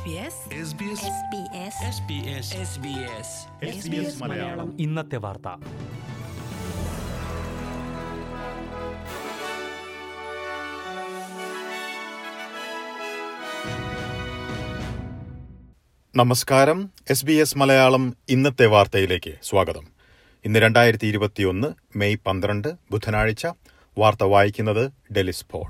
മലയാളം ഇന്നത്തെ വാർത്ത നമസ്കാരം എസ് ബി എസ് മലയാളം ഇന്നത്തെ വാർത്തയിലേക്ക് സ്വാഗതം ഇന്ന് രണ്ടായിരത്തി ഇരുപത്തിയൊന്ന് മെയ് പന്ത്രണ്ട് ബുധനാഴ്ച വാർത്ത വായിക്കുന്നത് Delys Paul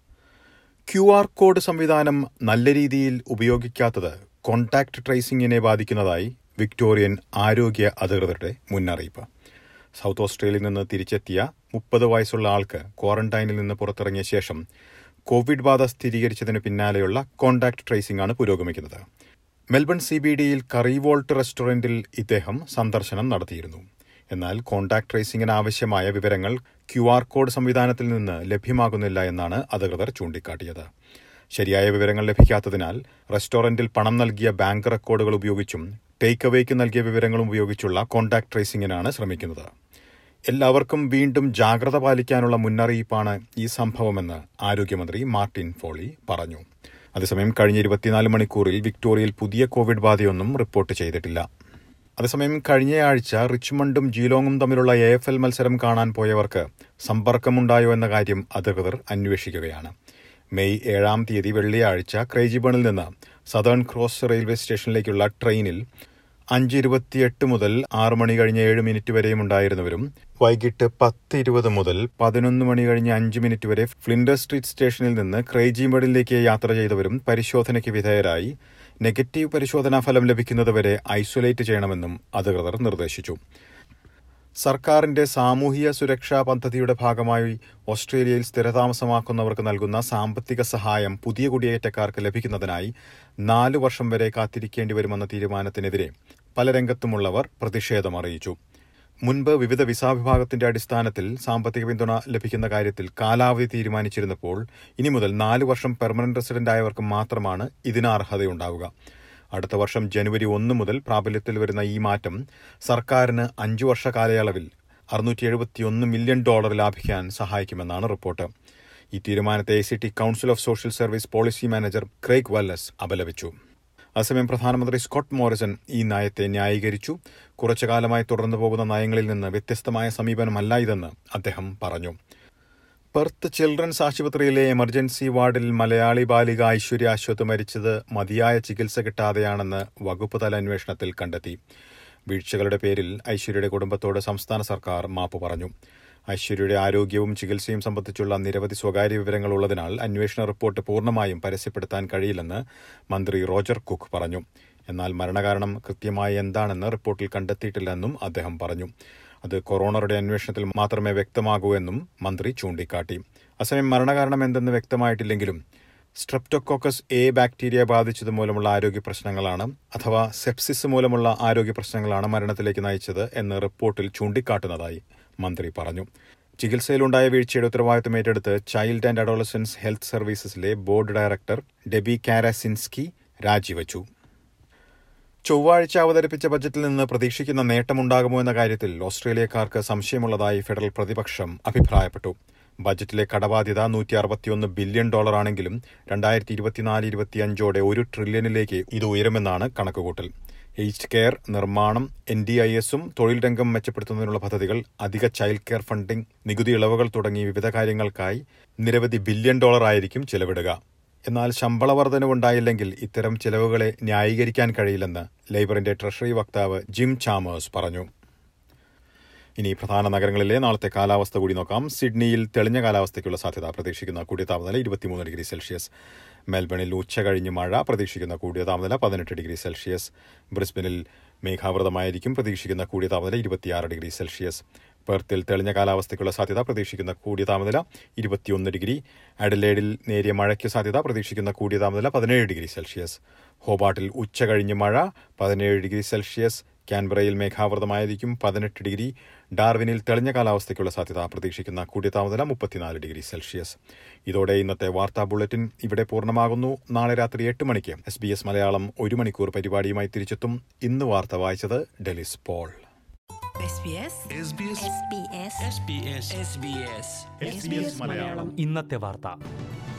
Q R code സംവിധാനം നല്ല രീതിയിൽ ഉപയോഗിക്കാത്തത് കോൺടാക്ട് ട്രേസിംഗിനെ ബാധിക്കുന്നതായി വിക്ടോറിയൻ ആരോഗ്യ അധികൃതരുടെ മുന്നറിയിപ്പ് സൗത്ത് ഓസ്ട്രേലിയയിൽ നിന്ന് തിരിച്ചെത്തിയ മുപ്പത് വയസ്സുള്ള ആൾക്ക് ക്വാറന്റൈനിൽ നിന്ന് പുറത്തിറങ്ങിയ ശേഷം കോവിഡ് ബാധ സ്ഥിരീകരിച്ചതിന് പിന്നാലെയുള്ള കോൺടാക്ട് ട്രേസിംഗ് ആണ് പുരോഗമിക്കുന്നത് മെൽബൺ സി ബി ഡിയിൽ കറീവോൾട്ട് റെസ്റ്റോറന്റിൽ ഇദ്ദേഹം സന്ദർശനം നടത്തിയിരുന്നു എന്നാൽ കോൺടാക്ട് ട്രേസിംഗിന് ആവശ്യമായ വിവരങ്ങൾ ക്യു ആർ കോഡ് സംവിധാനത്തിൽ നിന്ന് ലഭ്യമാകുന്നില്ല എന്നാണ് അധികൃതർ ചൂണ്ടിക്കാട്ടിയത് ശരിയായ വിവരങ്ങൾ ലഭിക്കാത്തതിനാൽ റെസ്റ്റോറന്റിൽ പണം നൽകിയ ബാങ്ക് റെക്കോർഡുകൾ ഉപയോഗിച്ചും ടേക്ക് അവേക്ക് നൽകിയ വിവരങ്ങളും ഉപയോഗിച്ചുള്ള കോൺടാക്ട് ട്രേസിംഗിനാണ് ശ്രമിക്കുന്നത് എല്ലാവർക്കും വീണ്ടും ജാഗ്രത പാലിക്കാനുള്ള മുന്നറിയിപ്പാണ് ഈ സംഭവമെന്ന് ആരോഗ്യമന്ത്രി മാർട്ടിൻ ഫോളി പറഞ്ഞു അതേസമയം കഴിഞ്ഞ ഇരുപത്തിനാല് മണിക്കൂറിൽ വിക്ടോറിയയിൽ പുതിയ കോവിഡ് ബാധയൊന്നും റിപ്പോർട്ട് ചെയ്തിട്ടില്ല അതേസമയം കഴിഞ്ഞയാഴ്ച റിച്ച്മണ്ടും ജീലോങ്ങും തമ്മിലുള്ള എ എഫ് എൽ മത്സരം കാണാൻ പോയവർക്ക് സമ്പർക്കമുണ്ടായോ എന്ന കാര്യം അധികൃതർ അന്വേഷിക്കുകയാണ് മെയ് ഏഴാം തീയതി വെള്ളിയാഴ്ച ക്രൈജിബണിൽ നിന്ന് സദേൺ ക്രോസ് റെയിൽവേ സ്റ്റേഷനിലേക്കുള്ള ട്രെയിനിൽ അഞ്ച് ഇരുപത്തിയെട്ട് മുതൽ ആറ് മണി കഴിഞ്ഞ് ഏഴ് മിനിറ്റ് വരെയും ഉണ്ടായിരുന്നവരും വൈകിട്ട് പത്ത് ഇരുപത് മുതൽ പതിനൊന്ന് മണി കഴിഞ്ഞ് അഞ്ച് മിനിറ്റ് വരെ ഫ്ലിൻഡർ സ്ട്രീറ്റ് സ്റ്റേഷനിൽ നിന്ന് ക്രൈജിമഡിലേക്ക് യാത്ര ചെയ്തവരും പരിശോധനയ്ക്ക് വിധേയരായി നെഗറ്റീവ് പരിശോധനാ ഫലം ലഭിക്കുന്നതുവരെ ഐസൊലേറ്റ് ചെയ്യണമെന്നും അധികൃതർ നിർദ്ദേശിച്ചു സർക്കാരിന്റെ സാമൂഹിക സുരക്ഷാ പദ്ധതിയുടെ ഭാഗമായി ഓസ്ട്രേലിയയിൽ സ്ഥിരതാമസമാക്കുന്നവർക്ക് നൽകുന്ന സാമ്പത്തിക സഹായം പുതിയ കുടിയേറ്റക്കാർക്ക് ലഭിക്കുന്നതിനായി നാലു വർഷം വരെ കാത്തിരിക്കേണ്ടി വരുമെന്ന തീരുമാനത്തിനെതിരെ പല രംഗത്തുമുള്ളവർ പ്രതിഷേധം അറിയിച്ചു മുൻപ് വിവിധ വിസാ വിഭാഗത്തിന്റെ അടിസ്ഥാനത്തിൽ സാമ്പത്തിക പിന്തുണ ലഭിക്കുന്ന കാര്യത്തിൽ കാലാവധി തീരുമാനിച്ചിരുന്നപ്പോൾ ഇനി മുതൽ നാല് വർഷം പെർമനന്റ് റെസിഡന്റ് ആയവർക്ക് മാത്രമാണ് ഇതിന് അർഹതയുണ്ടാവുക അടുത്ത വർഷം ജനുവരി ഒന്ന് മുതൽ പ്രാബല്യത്തിൽ വരുന്ന ഈ മാറ്റം സർക്കാരിന് അഞ്ചു വർഷ കാലയളവിൽ അറുന്നൂറ്റി എഴുപത്തിയൊന്ന് മില്യൺ ഡോളർ ലാഭിക്കാൻ സഹായിക്കുമെന്നാണ് റിപ്പോർട്ട് ഈ തീരുമാനത്തെ I C T council of social service policy manager Craig Wallace അപലപിച്ചു അതേസമയം പ്രധാനമന്ത്രി സ്കോട്ട് മോറിസൺ ഈ നയത്തെ ന്യായീകരിച്ചു കുറച്ചു കാലമായി തുടർന്നു പോകുന്ന നയങ്ങളിൽ നിന്ന് വ്യത്യസ്തമായ സമീപനമല്ല ഇതെന്ന് അദ്ദേഹം പറഞ്ഞു പെർത്ത് ചിൽഡ്രൻസ് ആശുപത്രിയിലെ എമർജൻസി വാർഡിൽ മലയാളി ബാലിക ഐശ്വര്യ അശ്വത്ത് മരിച്ചത് മതിയായ ചികിത്സ കിട്ടാതെയാണെന്ന് വകുപ്പ് തല അന്വേഷണത്തിൽ കണ്ടെത്തി വീഴ്ചകളുടെ പേരിൽ ഐശ്വര്യയുടെ കുടുംബത്തോട് സംസ്ഥാന സർക്കാർ മാപ്പ് പറഞ്ഞു ഐശ്വര്യയുടെ ആരോഗ്യവും ചികിത്സയും സംബന്ധിച്ചുള്ള നിരവധി സ്വകാര്യ വിവരങ്ങൾ ഉള്ളതിനാൽ അന്വേഷണ റിപ്പോർട്ട് പൂർണ്ണമായും പരസ്യപ്പെടുത്താൻ കഴിയില്ലെന്ന് മന്ത്രി റോജർ കുക്ക് പറഞ്ഞു എന്നാൽ മരണകാരണം കൃത്യമായി എന്താണെന്ന് റിപ്പോർട്ടിൽ കണ്ടെത്തിയിട്ടില്ലെന്നും അദ്ദേഹം പറഞ്ഞു അത് കൊറോണയുടെ അന്വേഷണത്തിൽ മാത്രമേ വ്യക്തമാകൂ എന്നും മന്ത്രി ചൂണ്ടിക്കാട്ടി അസമയം മരണകാരണം എന്തെന്ന് വ്യക്തമായിട്ടില്ലെങ്കിലും സ്ട്രെപ്റ്റോകോക്കസ് എ ബാക്ടീരിയ ബാധിച്ചത് മൂലമുള്ള ആരോഗ്യ പ്രശ്നങ്ങളാണ് അഥവാ സെപ്സിസ് മൂലമുള്ള ആരോഗ്യ പ്രശ്നങ്ങളാണ് മരണത്തിലേക്ക് നയിച്ചത് എന്ന് റിപ്പോർട്ടിൽ ചൂണ്ടിക്കാട്ടുന്നതായി മന്ത്രി പറഞ്ഞു ചികിത്സയിലുണ്ടായ വീഴ്ചയുടെ ഉത്തരവാദിത്തം ഏറ്റെടുത്ത് ചൈൽഡ് ആൻഡ് അഡോളസൻസ് ഹെൽത്ത് സർവീസസിലെ ബോർഡ് ഡയറക്ടർ ഡെബി കാരാസിൻസ്കി രാജിവച്ചു ചൊവ്വാഴ്ച അവതരിപ്പിച്ച ബജറ്റിൽ നിന്ന് പ്രതീക്ഷിക്കുന്ന നേട്ടമുണ്ടാകുമോ എന്ന കാര്യത്തിൽ ഓസ്ട്രേലിയക്കാർക്ക് സംശയമുള്ളതായി ഫെഡറൽ പ്രതിപക്ഷം അഭിപ്രായപ്പെട്ടു ബജറ്റിലെ കടബാധ്യത നൂറ്റി അറുപത്തിയൊന്ന് ബില്യൺ ഡോളറാണെങ്കിലും രണ്ടായിരത്തി ഇരുപത്തിനാല് ഇരുപത്തിയഞ്ചോടെ ഒരു ട്രില്യണിലേക്ക് ഇത് ഉയരുമെന്നാണ് കണക്കുകൂട്ടൽ ഏജ്ഡ് കെയർ നിർമ്മാണം എൻ ഡി ഐ എസും തൊഴിൽ രംഗം മെച്ചപ്പെടുത്തുന്നതിനുള്ള പദ്ധതികൾ അധിക ചൈൽഡ് കെയർ ഫണ്ടിംഗ് നികുതി ഇളവുകൾ തുടങ്ങി വിവിധ കാര്യങ്ങൾക്കായി നിരവധി ബില്യൺ ഡോളർ ആയിരിക്കും ചെലവിടുക എന്നാൽ ശമ്പള വർധനവുണ്ടായില്ലെങ്കിൽ ഇത്തരം ചെലവുകളെ ന്യായീകരിക്കാൻ കഴിയില്ലെന്ന് ലേബറിന്റെ ട്രഷറി വക്താവ് ജിം ചാമേഴ്സ് പറഞ്ഞു ഇനി പ്രധാന നഗരങ്ങളിലെ നാളത്തെ കാലാവസ്ഥ കൂടി നോക്കാം സിഡ്നിയിൽ തെളിഞ്ഞ കാലാവസ്ഥയ്ക്കുള്ള സാധ്യത പ്രതീക്ഷിക്കുന്ന കൂടിയ താപനില ഇരുപത്തിമൂന്ന് ഡിഗ്രി സെൽഷ്യസ് മെൽബണിൽ ഉച്ച കഴിഞ്ഞ് മഴ പ്രതീക്ഷിക്കുന്ന കൂടിയ താപനില പതിനെട്ട് ഡിഗ്രി സെൽഷ്യസ് ബ്രിസ്ബനിൽ മേഘാവൃതമായിരിക്കും പ്രതീക്ഷിക്കുന്ന കൂടിയ താപനില ഇരുപത്തിയാറ് ഡിഗ്രി സെൽഷ്യസ് പെർത്തിൽ തെളിഞ്ഞ കാലാവസ്ഥയ്ക്കുള്ള സാധ്യത പ്രതീക്ഷിക്കുന്ന കൂടിയ താപനില ഇരുപത്തിയൊന്ന് ഡിഗ്രി അഡലേഡിൽ നേരിയ മഴയ്ക്ക് സാധ്യത പ്രതീക്ഷിക്കുന്ന കൂടിയ താപനില പതിനേഴ് ഡിഗ്രി സെൽഷ്യസ് ഹോബാട്ടിൽ ഉച്ച കഴിഞ്ഞ് മഴ പതിനേഴ് ഡിഗ്രി സെൽഷ്യസ് ക്യാൻബറയിൽ മേഘാവൃതമായിരിക്കും പതിനെട്ട് ഡിഗ്രി ഡാർവിനിൽ തെളിഞ്ഞ കാലാവസ്ഥയ്ക്കുള്ള സാധ്യത പ്രതീക്ഷിക്കുന്ന കൂടിയ താപനില മുപ്പത്തിനാല് ഡിഗ്രി സെൽഷ്യസ് ഇതോടെ ഇന്നത്തെ വാർത്താ ബുള്ളറ്റിൻ ഇവിടെ പൂർണ്ണമാകുന്നു നാളെ രാത്രി എട്ട് മണിക്ക് എസ് ബി എസ് മലയാളം ഒരു മണിക്കൂർ പരിപാടിയുമായി തിരിച്ചെത്തും ഇന്ന് വാർത്ത വായിച്ചത് ഡെലിസ് പോൾ SBS ഇന്നത്തെ വാർത്ത